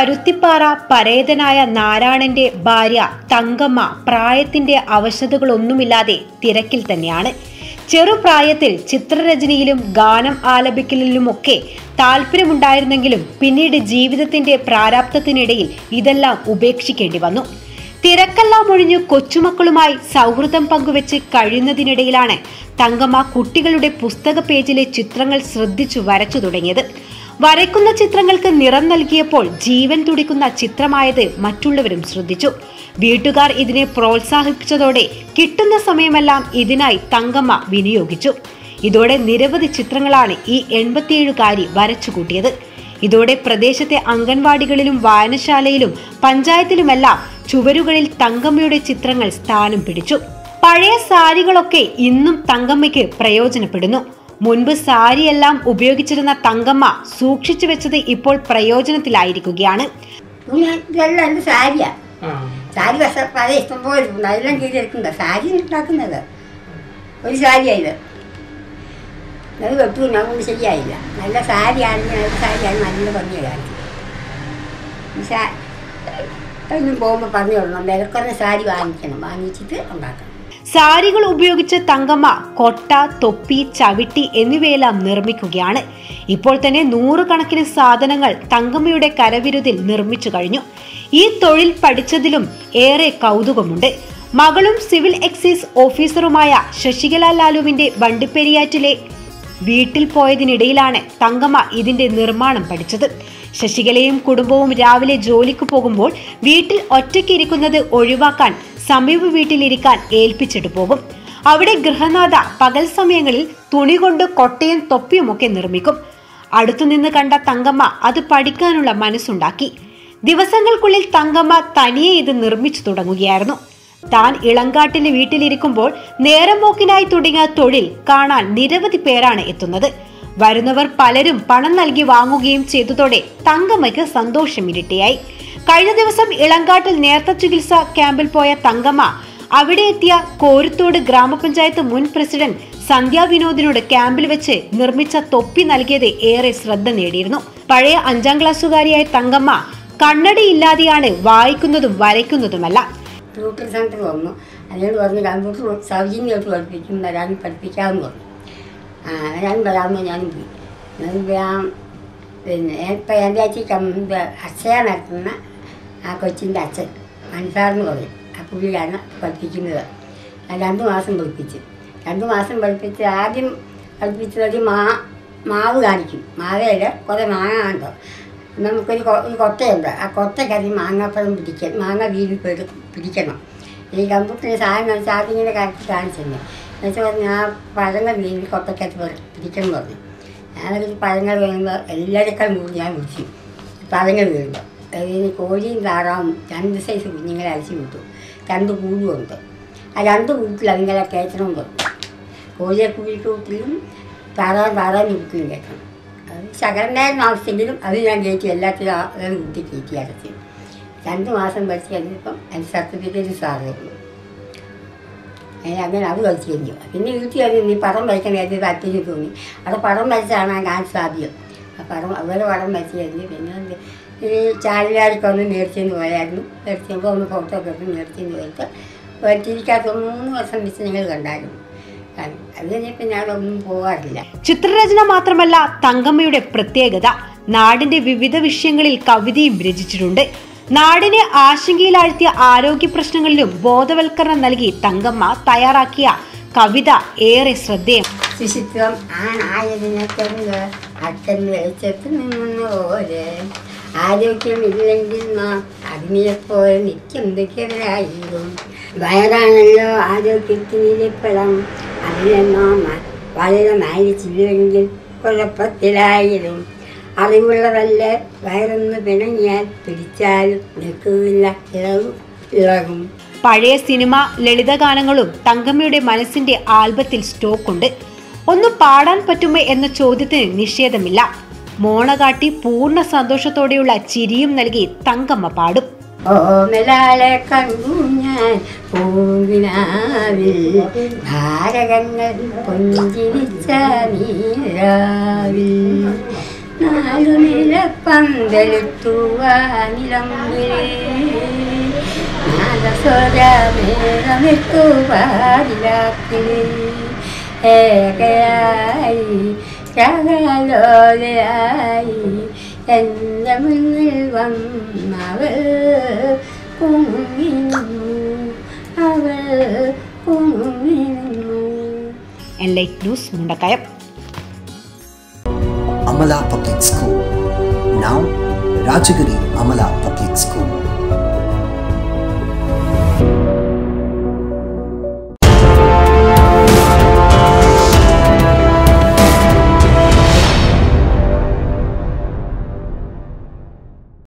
പരുത്തിപ്പാറ പരേതനായ നാരായണന്റെ ഭാര്യ തങ്കമ്മ പ്രായത്തിന്റെ അവശതകളൊന്നുമില്ലാതെ തിരക്കിൽ തന്നെയാണ് ചെറുപ്രായത്തിൽ ചിത്രരചനയിലും ഗാനം ആലപിക്കലിലുമൊക്കെ താല്പര്യമുണ്ടായിരുന്നെങ്കിലും പിന്നീട് ജീവിതത്തിന്റെ പ്രാരാബ്ധത്തിനിടയിൽ ഇതെല്ലാം ഉപേക്ഷിക്കേണ്ടി വന്നു തിരക്കെല്ലാം ഒഴിഞ്ഞു കൊച്ചുമക്കളുമായി സൗഹൃദം പങ്കുവെച്ച് കഴിയുന്നതിനിടയിലാണ് തങ്കമ്മ കുട്ടികളുടെ പുസ്തക പേജിലെ ചിത്രങ്ങൾ ശ്രദ്ധിച്ചു വരച്ചു തുടങ്ങിയത് വരയ്ക്കുന്ന ചിത്രങ്ങൾക്ക് നിറം നൽകിയപ്പോൾ ജീവൻ തുടിക്കുന്ന ചിത്രമായത് മറ്റുള്ളവരും ശ്രദ്ധിച്ചു വീട്ടുകാർ ഇതിനെ പ്രോത്സാഹിപ്പിച്ചതോടെ കിട്ടുന്ന സമയമെല്ലാം ഇതിനായി തങ്കമ്മ വിനിയോഗിച്ചു ഇതോടെ നിരവധി ചിത്രങ്ങളാണ് ഈ എൺപത്തിയേഴുകാരി വരച്ചുകൂട്ടിയത് ഇതോടെ പ്രദേശത്തെ അംഗൻവാടികളിലും വായനശാലയിലും പഞ്ചായത്തിലുമെല്ലാം ചുവരുകളിൽ തങ്കമ്മയുടെ ചിത്രങ്ങൾ സ്ഥാനം പിടിച്ചു പഴയ സാരികളൊക്കെ ഇന്നും തങ്കമ്മയ്ക്ക് പ്രയോജനപ്പെടുന്നു മുൻപ് സാരിയെല്ലാം ഉപയോഗിച്ചിരുന്ന തങ്കമ്മ സൂക്ഷിച്ചു വെച്ചത് ഇപ്പോൾ പ്രയോജനത്തിലായിരിക്കുകയാണ് തുണി ഇതെല്ലാം എൻ്റെ സാരിയാ സാരി പക്ഷെ പഴയ ഇഷ്ടം പോലെ ഉണ്ട് അതെല്ലാം കീഴിലെടുക്കുന്ന സാരി ഉണ്ടാക്കുന്നത് ഒരു സാരിയായത് അത് വെട്ടു ഞാൻ കൊണ്ട് ശരിയായില്ല നല്ല സാരി ആണെങ്കിൽ നല്ല സാരിയാണ് നല്ല ഭംഗിയ കാണിച്ചത് ഈ സാ ഒന്നും പോകുമ്പോൾ പറഞ്ഞു വിടണം വിലക്കുറഞ്ഞ സാരി വാങ്ങിക്കണം വാങ്ങിച്ചിട്ട് ഉണ്ടാക്കണം സാരികൾ ഉപയോഗിച്ച് തങ്കമ്മ കൊട്ട തൊപ്പി ചവിട്ടി എന്നിവയെല്ലാം നിർമ്മിക്കുകയാണ് ഇപ്പോൾ തന്നെ നൂറുകണക്കിന് സാധനങ്ങൾ തങ്കമ്മയുടെ കരവിരുതിൽ നിർമ്മിച്ചു കഴിഞ്ഞു ഈ തൊഴിൽ പഠിച്ചതിലും ഏറെ കൗതുകമുണ്ട് മകളും സിവിൽ എക്സൈസ് ഓഫീസറുമായ ശശികല ലാലുവിന്റെ വണ്ടിപ്പെരിയാറ്റിലെ വീട്ടിൽ പോയതിനിടയിലാണ് തങ്കമ്മ ഇതിന്റെ നിർമ്മാണം പഠിച്ചത് ശശികലയും കുടുംബവും രാവിലെ ജോലിക്ക് പോകുമ്പോൾ വീട്ടിൽ ഒറ്റയ്ക്കിരിക്കുന്നത് ഒഴിവാക്കാൻ സമീപ വീട്ടിലിരിക്കാൻ ഏൽപ്പിച്ചിട്ട് പോകും അവിടെ ഗൃഹനാഥ പകൽ സമയങ്ങളിൽ തുണി കൊണ്ട് കൊട്ടയും തൊപ്പിയുമൊക്കെ നിർമ്മിക്കും അടുത്തുനിന്ന് കണ്ട തങ്കമ്മ അത് പഠിക്കാനുള്ള മനസ്സുണ്ടാക്കി ദിവസങ്ങൾക്കുള്ളിൽ തങ്കമ്മ തനിയെ ഇത് നിർമ്മിച്ചു തുടങ്ങുകയായിരുന്നു താൻ ഇളങ്കാട്ടിലെ വീട്ടിലിരിക്കുമ്പോൾ നേരം പോക്കിനായി തുടങ്ങിയ തൊഴിൽ കാണാൻ നിരവധി പേരാണ് എത്തുന്നത് വരുന്നവർ പലരും പണം നൽകി വാങ്ങുകയും ചെയ്തതോടെ തങ്കമ്മയ്ക്ക് സന്തോഷം ഇരട്ടിയായി കഴിഞ്ഞ ദിവസം ഇളങ്കാട്ടിൽ നേർത്ത ചികിത്സ ക്യാമ്പിൽ പോയ തങ്കമ്മ അവിടെ എത്തിയ കോരുത്തോട് ഗ്രാമപഞ്ചായത്ത് മുൻ പ്രസിഡന്റ് സന്ധ്യ വിനോദിനോട് ക്യാമ്പിൽ വെച്ച് നിർമ്മിച്ച തൊപ്പി നൽകിയത് ഏറെ ശ്രദ്ധ നേടിയിരുന്നു പഴയ അഞ്ചാം ക്ലാസ്സുകാരിയായ തങ്കമ്മ കണ്ണടയില്ലാതെയാണ് വായിക്കുന്നതും വരയ്ക്കുന്നതുമല്ല ട്യൂട്ടർ സെൻറ്റർ വന്നു അതിനോട് പറഞ്ഞു കമ്പ്യൂട്ടർ സൗജന്യമായിട്ട് പഠിപ്പിക്കും വരാനും പഠിപ്പിക്കാമെന്ന് പറഞ്ഞു ആ ഞാൻ വരാമെന്ന് ഞാനും പോയി ഞാൻ ഞാൻ പിന്നെ ഇപ്പം എൻ്റെ അച്ഛൻ കം ഇത് അക്ഷയ നടത്തുന്ന ആ കൊച്ചിൻ്റെ അച്ഛൻ മനസാറെന്ന് പറയും ആ പുള്ളിയാണ് പഠിപ്പിക്കുന്നത് ഞാൻ രണ്ട് മാസം പഠിപ്പിച്ചു രണ്ട് മാസം പഠിപ്പിച്ച് ആദ്യം പഠിപ്പിച്ചത് മാ മാവ് കാണിക്കും മാവയിൽ കുറേ മാങ്ങ കണ്ടോ നമുക്കൊരു കൊ- ഒരു കൊട്ടയുണ്ട് ആ കൊട്ടയ്ക്കത് മാങ്ങാപ്പഴം പിടിക്കണം മാങ്ങ വീതി പെടു പിടിക്കണം ഈ കമ്പ്യൂട്ടറിന് സാധനം വെച്ചാൽ അതിങ്ങനെ കറക്റ്റ് കാണിച്ചിരുന്നു എന്നുവെച്ചാൽ പറഞ്ഞു ആ പഴങ്ങൾ വീതി കൊട്ടയ്ക്കകത്ത് പെട- പിടിക്കണം എന്ന് പറഞ്ഞു ഞാനൊരു പഴങ്ങൾ വീഴുമ്പോൾ എല്ലാവരെക്കാളും കൂടി ഞാൻ വിളിച്ചു പഴങ്ങൾ വീഴുമ്പോൾ അതിന് കോഴിയും താറാവും രണ്ട് സൈസ് കുഞ്ഞുങ്ങളെ അഴിച്ചു വിട്ടു രണ്ട് കൂടുമുണ്ട് ആ രണ്ട് കൂട്ടിൽ അതുങ്ങളെ കയറ്റണം പറഞ്ഞു കോഴിയെ കൂട്ടിലും താറാവ് താറാവിന് കൂട്ടിലും കയറ്റണം അത് ശകലണ്ടായിരുന്ന ആവശ്യമെങ്കിലും അത് ഞാൻ കയറ്റി എല്ലാത്തിലും ആ- അത് കൂട്ടി കയറ്റി അടച്ചു രണ്ട് മാസം പഠിച്ച് കഴിഞ്ഞപ്പം അതിന് സർട്ടിഫിക്കറ്റ് സാറ് തന്നു അതിന് അങ്ങനെ അത് കളിച്ച് കഴിഞ്ഞു പിന്നെ വീട്ടിൽ കഴിഞ്ഞ് നീ പടം വരയ്ക്കാൻ നേരത്തെ താല്പര്യം തോന്നി അവിടെ പടം വരച്ചാണ് ആ കാണിച്ചത് ആദ്യം ആ പടം അതുപോലെ പടം വരച്ച് കഴിഞ്ഞ് പിന്നെ എന്ത് ഈ ചാലിയാർക്ക് ഒന്ന് മേടിച്ചെന്ന് പോയായിരുന്നു മേടിച്ചപ്പോൾ ഒന്ന് ഫോട്ടോ ഒക്കെ എടുത്ത് മേടിച്ചെന്ന് പോയിട്ട് വരച്ചിരിക്കാത്ത മൂന്ന് വർഷം വെച്ച് ഞങ്ങൾ കണ്ടായിരുന്നു അത് കഴിഞ്ഞപ്പോൾ ഞാനൊന്നും പോകാറില്ല ചിത്രരചന മാത്രമല്ല തങ്കമ്മയുടെ പ്രത്യേകത നാടിന്റെ വിവിധ വിഷയങ്ങളിൽ കവിതയും രചിച്ചിട്ടുണ്ട് നാടിനെ ആശങ്കയിലാഴ്ത്തിയ ആരോഗ്യ പ്രശ്നങ്ങളിലും ബോധവൽക്കരണം നൽകി തങ്കമ്മ തയ്യാറാക്കിയ കവിത ഏറെ ശ്രദ്ധേയം ശുചിത്വം ആണായതിനെ കൊണ്ട് അച്ഛൻ വെളിച്ചത്ത് നിന്നു പോലെ ആരോഗ്യം ഇല്ലെങ്കിൽ നാം അതിനെപ്പോലെ നിത്യം ദുഃഖിതരായിരുന്നു വയറാണല്ലോ ആരോഗ്യത്തിന് ഇരിപ്പിടം അതിനെ നാം വളരെ മാനിച്ചില്ലെങ്കിൽ കുഴപ്പത്തിലായിരുന്നു അറിവുള്ളതല്ലേ വയറൊന്ന് പിണങ്ങിയാൽ പിടിച്ചാലും നിൽക്കുകയില്ല ഇളകും ഇളകും പഴയ സിനിമ ലളിതഗാനങ്ങളും തങ്കമ്മയുടെ മനസ്സിന്റെ ആൽബത്തിൽ സ്റ്റോക്കുണ്ട് ഒന്ന് പാടാൻ പറ്റുമോ എന്ന ചോദ്യത്തിന് നിഷേധമില്ല മോണ കാട്ടി പൂർണ്ണ സന്തോഷത്തോടെയുള്ള ചിരിയും നൽകി തങ്കമ്മ പാടും ഓമലാളെ കണ്ടു ഞാൻ പൂവിനാവിൽ ഭാരകങ്ങൾ പുഞ്ചിരിച്ച നീരാവിൽ നാലു നിലപ്പന്തലെത്തു വാനിലമ്പിളേ നാദസ്വരമേളമെത്തു പാതിലാക്കിളേ ഏകയായി രാഗലോലയായി എൻ്റെ മുന്നിൽ വന്നവൾ കുങ്ങി നിന്നു അവൾ കുങ്ങി നിന്നു enlight news Mundakayam Amala Public School. Now, Rajagiri Amala Public School.